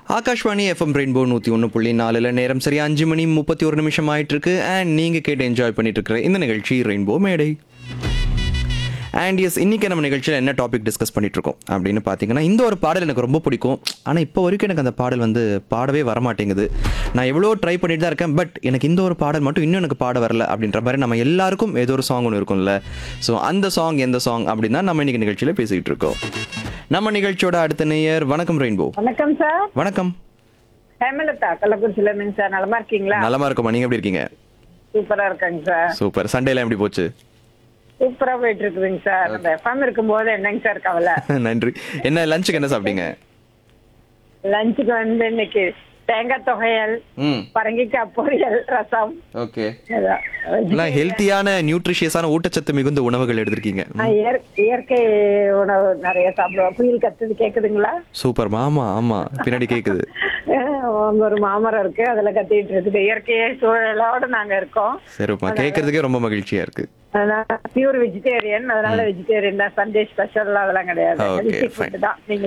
Akashvani FM rainbow நூற்றி ஒன்று புள்ளி நாலில் நேரம் சரியா அஞ்சு மணி முப்பத்தி ஒரு நிமிஷம் ஆயிட்டு இருக்கு அண்ட் நீங்கள் கேட்டு என்ஜாய் பண்ணிட்டு இருக்கிற இந்த நிகழ்ச்சி ரெயின்போ மேடை அண்ட் எஸ் இன்னைக்கு நம்ம நிகழ்ச்சியில் என்ன டாபிக் டிஸ்கஸ் பண்ணிட்டு இருக்கோம் அப்படின்னு பார்த்தீங்கன்னா இந்த ஒரு பாடல் எனக்கு ரொம்ப பிடிக்கும் ஆனால் இப்போ வரைக்கும் எனக்கு அந்த பாடல் வந்து பாடவே வரமாட்டேங்குது நான் எவ்வளோ ட்ரை பண்ணிட்டு தான் இருக்கேன் பட் எனக்கு இந்த ஒரு பாடல் மட்டும் இன்னும் எனக்கு பாட வரல அப்படின்ற மாதிரி நம்ம எல்லாருக்கும் ஏதோ ஒரு சாங் ஒன்று இருக்கும்ல ஸோ அந்த சாங் எந்த சாங் அப்படின்னா நம்ம இன்னைக்கு நிகழ்ச்சியில் பேசிக்கிட்டு இருக்கோம் நம்ம நிகழ்ச்சியோட அடுத்த நேயர் வணக்கம் ரெயின்போ வணக்கம் சார் வணக்கம் ஹேமலதா கள்ளக்குறிச்சியில இருந்துங்க சார் நலமா இருக்கீங்களா நலமா இருக்கோமா நீங்க எப்படி இருக்கீங்க சூப்பரா இருக்காங்க சார் சூப்பர் சண்டேல எப்படி போச்சு சூப்பரா போயிட்டு இருக்குதுங்க சார் நம்ம எஃப்எம் இருக்கும்போது என்னங்க சார் கவலை நன்றி என்ன லஞ்சுக்கு என்ன சாப்பிட்டீங்க லஞ்சுக்கு வந்து இன்னைக்கு தேங்காய் தொகையல் ம் பரங்கிக்காய் பொரியல் ரசம் ஓகே இதான். எல்லாம் ஹெல்த்தியான நியூட்ரிஷியஸான ஊட்டச்சத்து மிகுந்த உணவுகள் எடுத்திருக்கீங்க நான் இயற்- இயற்கை உணவு நிறைய சாப்பிடுவோம் குயில் கத்துது கேக்குதுங்களா சூப்பர் ஆமா ஆமா பின்னாடி கேக்குது அங்க ஒரு மாமரம் இருக்கு அதுல கத்திட்டு இருக்குது இயற்கை சூழலோட நாங்க இருக்கோம் சரிப்பா கேட்கறதுக்கே ரொம்ப மகிழ்ச்சியா இருக்கு அதனால பியூர் வெஜிடேரியன் அதனால வெஜிடேரியன் தான் சண்டே ஸ்பெஷல் அதெல்லாம் கிடையாது Okay, ஹெல்த்தி fine. ஃபுட் தான் நீங்க